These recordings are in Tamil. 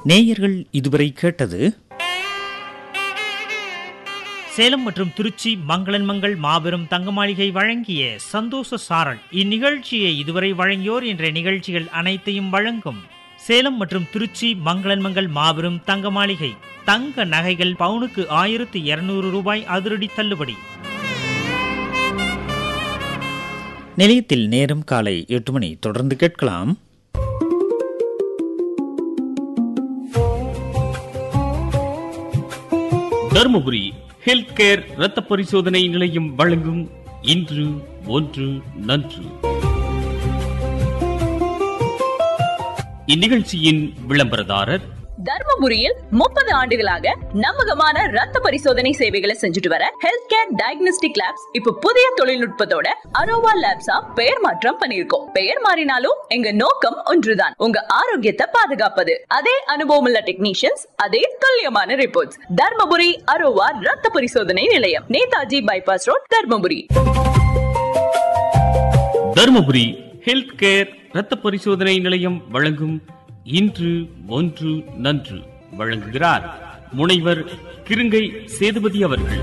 நேயர்கள் இதுவரை கேட்டது சேலம் மற்றும் திருச்சி மங்களன் மங்கள் மாபெரும் தங்க மாளிகை வழங்கிய சந்தோஷ சாரல் இந்நிகழ்ச்சியை இதுவரை வழங்கியோர் என்ற நிகழ்ச்சிகள் அனைத்தையும் வழங்கும் சேலம் மற்றும் திருச்சி மங்களன் மங்கள் மாபெரும் தங்க மாளிகை தங்க நகைகள் பவுனுக்கு ஆயிரத்து இருநூறு ரூபாய் அதிரடி தள்ளுபடி நிலையத்தில் நேரம் காலை எட்டு மணி தொடர்ந்து கேட்கலாம் தருமபுரி ஹெல்த் கேர் இரத்த பரிசோதனை நிலையம் வழங்கும் இன்று ஒன்று நன்று இந்நிகழ்ச்சியின் விளம்பரதாரர் தர்மபுரியில் முப்பது ஆண்டுகளாக நம்பகமான ரத்த பரிசோதனை சேவைகளை செஞ்சுட்டு வர ஹெல்த் கேர் டயக்னோஸ்டிக் லேப்ஸ் இப்ப புதிய தொழில்நுட்பத்தோட அரோவா லேப்ஸா பெயர் மாற்றம் பண்ணிருக்கோம் பெயர் மாறினாலும் எங்க நோக்கம் ஒன்றுதான் உங்க ஆரோக்கியத்தை பாதுகாப்பது அதே அனுபவம் உள்ள டெக்னீஷியன்ஸ் அதே துல்லியமான ரிப்போர்ட்ஸ் தர்மபுரி அரோவா ரத்த பரிசோதனை நிலையம் Netaji bypass road Dharmapuri Dharmapuri health care இரத்த பரிசோதனை நிலையம் வழங்கும் இன்று ஒன்று நன்று வழங்குகிறார் முனைவர் கிருங்கை சேதுபதி அவர்கள்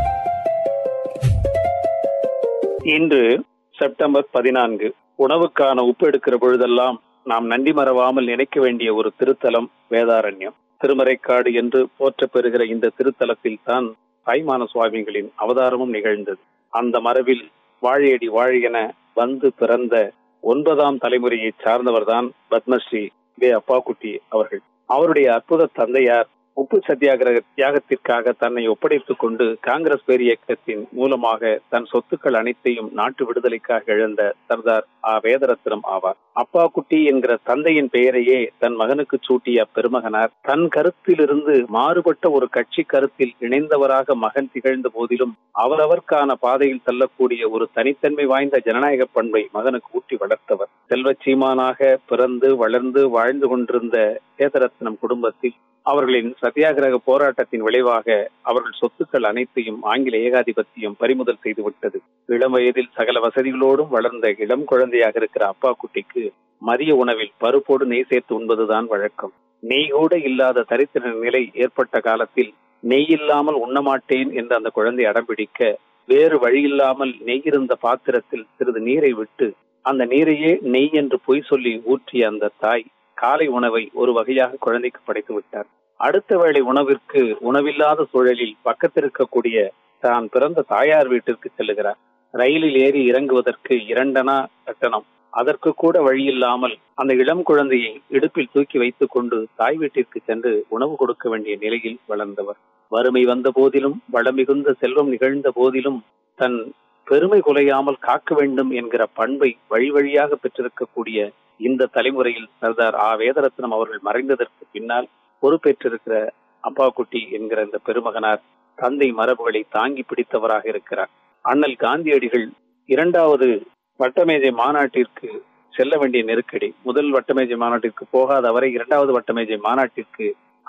இன்று செப்டம்பர் பதினான்கு உணவுக்கான உப்பு எடுக்கிற பொழுதெல்லாம் நாம் நன்றி மறவாமல் நினைக்க வேண்டிய ஒரு திருத்தலம் வேதாரண்யம் திருமறைக்காடு என்று போற்றப் பெறுகிற இந்த திருத்தலத்தில் தான் தாய்மான சுவாமிகளின் அவதாரமும் நிகழ்ந்தது அந்த மரபில் வாழையடி வாழையென வந்து பிறந்த ஒன்பதாம் தலைமுறையை சார்ந்தவர்தான் பத்மஸ்ரீ வே அப்பாக்குட்டி அவர்கள் அவருடைய அற்புத தந்தையார் உப்பு சத்தியாகிரக தியாகத்திற்காக தன்னை ஒப்படைத்துக் கொண்டு காங்கிரஸ் பேர் இயக்கத்தின் மூலமாக தன் சொத்துக்கள் அனைத்தையும் நாட்டு விடுதலைக்காக இழந்த சர்தார் ஆ வேதரத்னம் ஆவார் அப்பா குட்டி என்கிற தந்தையின் பெயரையே தன் மகனுக்கு சூட்டிய அப்பெருமகனார் தன் கருத்திலிருந்து மாறுபட்ட ஒரு கட்சி கருத்தில் இணைந்தவராக மகன் திகழ்ந்த போதிலும் அவரவர்க்கான பாதையில் செல்லக்கூடிய ஒரு தனித்தன்மை வாய்ந்த ஜனநாயக பண்பை மகனுக்கு ஊட்டி வளர்த்தவர் செல்வச் சீமானாக பிறந்து வளர்ந்து வாழ்ந்து கொண்டிருந்த வேதரத்னம் குடும்பத்தில் அவர்களின் சத்தியாகிரக போராட்டத்தின் விளைவாக அவர்கள் சொத்துக்கள் அனைத்தையும் ஆங்கில ஏகாதிபத்தியம் பறிமுதல் செய்துவிட்டது இளம் வயதில் சகல வசதிகளோடும் வளர்ந்த இளம் குழந்தையாக இருக்கிற அப்பா குட்டிக்கு மதிய உணவில் பருப்போடு நெய் சேர்த்து உண்பதுதான் வழக்கம் நெய் கூட இல்லாத தரித்திர நிலை ஏற்பட்ட காலத்தில் நெய் இல்லாமல் உண்ணமாட்டேன் என்று அந்த குழந்தை அடம்பிடிக்க வேறு வழியில்லாமல் நெய் இருந்த பாத்திரத்தில் சிறிது நீரை விட்டு அந்த நீரையே நெய் என்று பொய் சொல்லி ஊற்றிய அந்த தாய் காலை உணவை ஒரு வகையாக குழந்தைக்கு படைத்து விட்டார் அடுத்த வேளை உணவிற்கு உணவில்லாத சூழலில் பக்கத்தில் இருக்கக்கூடிய தான் பிறந்த தாயார் வீட்டிற்கு செல்லுகிறார் ரயிலில் ஏறி இறங்குவதற்கு இரண்டனா கட்டணம் அதற்கு கூட வழியில்லாமல் அந்த இளம் குழந்தையை இடுப்பில் தூக்கி வைத்துக் கொண்டு தாய் வீட்டிற்கு சென்று உணவு கொடுக்க வேண்டிய நிலையில் வளர்ந்தவர் வறுமை வந்த போதிலும் வளமிகுந்த செல்வம் நிகழ்ந்த போதிலும் தன் பெருமை குலையாமல் காக்க வேண்டும் என்கிற பண்பை வழி வழியாக பெற்றிருக்கக்கூடிய இந்த தலைமுறையில் சர்தார் ஆ வேதரத்னம் அவர்கள் மறைந்ததற்கு பின்னால் பொறுப்பேற்றிருக்கிற அப்பா குட்டி என்கிற இந்த பெருமகனார் தந்தை மரபுகளை தாங்கி பிடித்தவராக இருக்கிறார் அண்ணல் காந்தியடிகள் இரண்டாவது வட்டமேஜை மாநாட்டிற்கு செல்ல வேண்டிய நெருக்கடி முதல் வட்டமேஜை மாநாட்டிற்கு போகாத அவரை இரண்டாவது வட்டமேஜை மாநாட்டிற்கு